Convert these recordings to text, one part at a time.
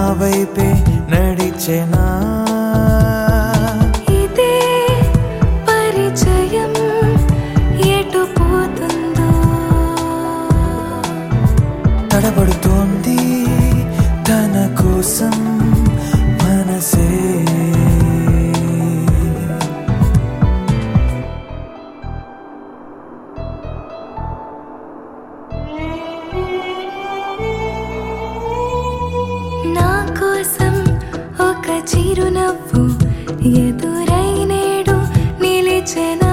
వైపే నడిచెనా ఇదే పరిచయం ఎటు పోతుందో తడబడుతోంది తన కోసం మనసే నా కోసం ఒక చిరునవ్వు ఎదురై నేడు నిలిచెనా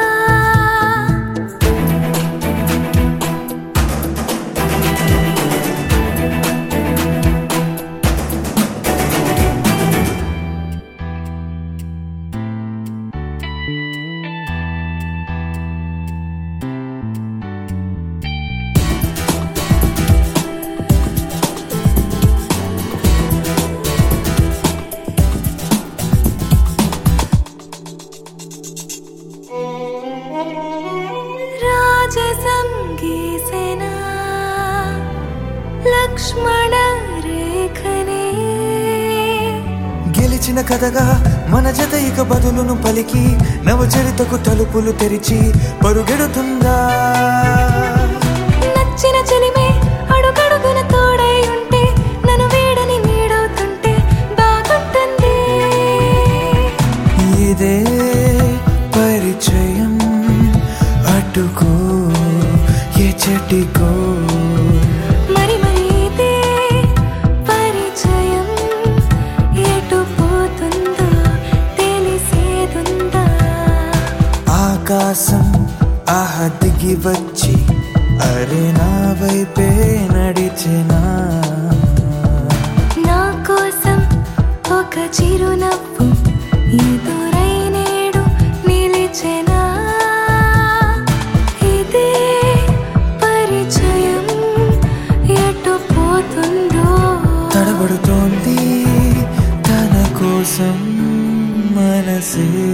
రాజసం గీసెనా లక్ష్మణ రేఖనే గెలిచిన కథగా మన జత ఇక బదులును పలికి నవచరితకు తలుపులు తెరిచి పరుగెడుతుందా నచ్చిన చెలిమే అడుగడుగున తోడై ఉంటే నన్ను వేడని నీడవుతుంటే బాగుంటుంది ఇదే పరిచయం అటుకో ఏ చెట్టుకో మరి మరి ఇదే పరిచయం ఎటు పోతుందో తెలిసేదుందా ఆకాశం ఆహ దిగి వచ్చి అరే నా వైపే నడిచెనా నా కోసం ఒక చిరునవ్వు ఎదురై నేడు నిలిచెనా ఇదే పరిచయం ఎటు పోతుందో తడబడుతోంది తన కోసం మనసే